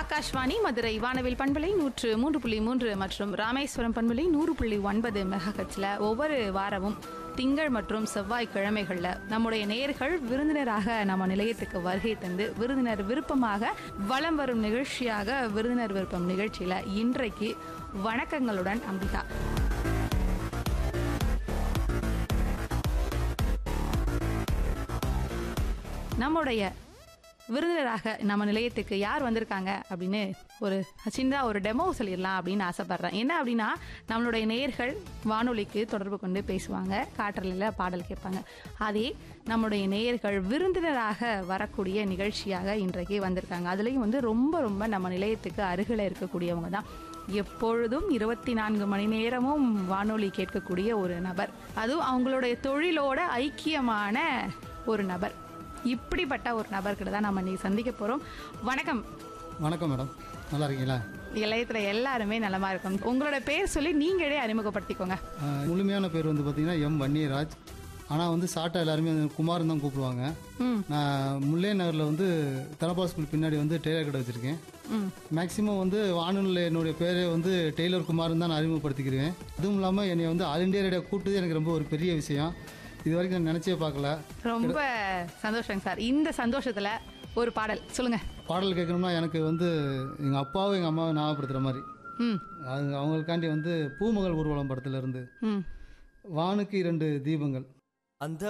ஆகாஷ்வாணி மதுரை வானவில் பண்பலை நூற்று மூன்று புள்ளி மூன்று மற்றும் ராமேஸ்வரம் பண்பலை நூறு புள்ளி ஒன்பது மெகஹெட்ஸ்ல ஒவ்வொரு வாரமும் திங்கள் மற்றும் செவ்வாய் கிழமைகள்ல நம்முடைய நேர்கள் விருந்தினராக நம்ம நிலையத்துக்கு வருகை தந்து விருந்தினர் விருப்பமாக வலம் வரும் நிகழ்ச்சியாக விருந்தினர் விருப்பம் நிகழ்ச்சியில இன்றைக்கு வணக்கங்களுடன் அம்பிகா நம்முடைய விருந்தினராக நம்ம நிலையத்துக்கு யார் வந்திருக்காங்க அப்படின்னு ஒரு சின்னதாக ஒரு டெமோ சொல்லிடலாம் அப்படின்னு ஆசைப்பட்றேன் என்ன அப்படின்னா நம்மளுடைய நேர்கள் வானொலிக்கு தொடர்பு கொண்டு பேசுவாங்க காற்றலில் பாடல் கேட்பாங்க அதே நம்முடைய நேயர்கள் விருந்தினராக வரக்கூடிய நிகழ்ச்சியாக இன்றைக்கு வந்திருக்காங்க அதுலேயும் வந்து ரொம்ப ரொம்ப நம்ம நிலையத்துக்கு அருகில் இருக்கக்கூடியவங்க தான் எப்பொழுதும் இருபத்தி நான்கு மணி நேரமும் வானொலி கேட்கக்கூடிய ஒரு நபர் அதுவும் அவங்களுடைய தொழிலோட ஐக்கியமான ஒரு நபர் இப்படிப்பட்ட ஒரு நபர்கிட்ட தான் நம்ம நீ சந்திக்க போகிறோம் வணக்கம் வணக்கம் மேடம் நல்லா இருக்கீங்களா இளையத்தில் எல்லாருமே நலமா இருக்கும் உங்களோட பேர் சொல்லி நீங்களே அறிமுகப்படுத்திக்கோங்க ஆஹ் முழுமையான பேர் வந்து பார்த்தீங்கன்னா எம் வன்னியராஜ் ஆனால் வந்து ஷார்ட்டாக எல்லாருமே வந்து குமார்னு தான் கூப்பிடுவாங்க ம் நான் முல்லை நகரில் வந்து தனபால் ஸ்கூல் பின்னாடி வந்து டெய்லர் கடை வச்சுருக்கேன் ம் மேக்ஸிமம் வந்து வானொலியில் என்னுடைய பேரை வந்து டெய்லர் குமார்னு தான் நான் அறிமுகப்படுத்திக்கிறேன் அதுவும் இல்லாமல் என்னை வந்து ஆல் இண்டியா ரேடியோ கூப்பிட்டது எனக்கு ரொம்ப ஒரு பெரிய விஷயம் இது வரைக்கும் நான் நினச்சே பார்க்கல ரொம்ப சந்தோஷங்க சார் இந்த சந்தோஷத்துல ஒரு பாடல் சொல்லுங்க பாடல் கேட்கணும்னா எனக்கு வந்து எங்கள் அப்பாவும் எங்கள் அம்மாவும் ஞாபகப்படுத்துகிற மாதிரி ம் அது அவங்களுக்காண்டி வந்து பூமகள் ஊர்வலம் படத்துல இருந்து ம் வானுக்கு இரண்டு தீபங்கள் அந்த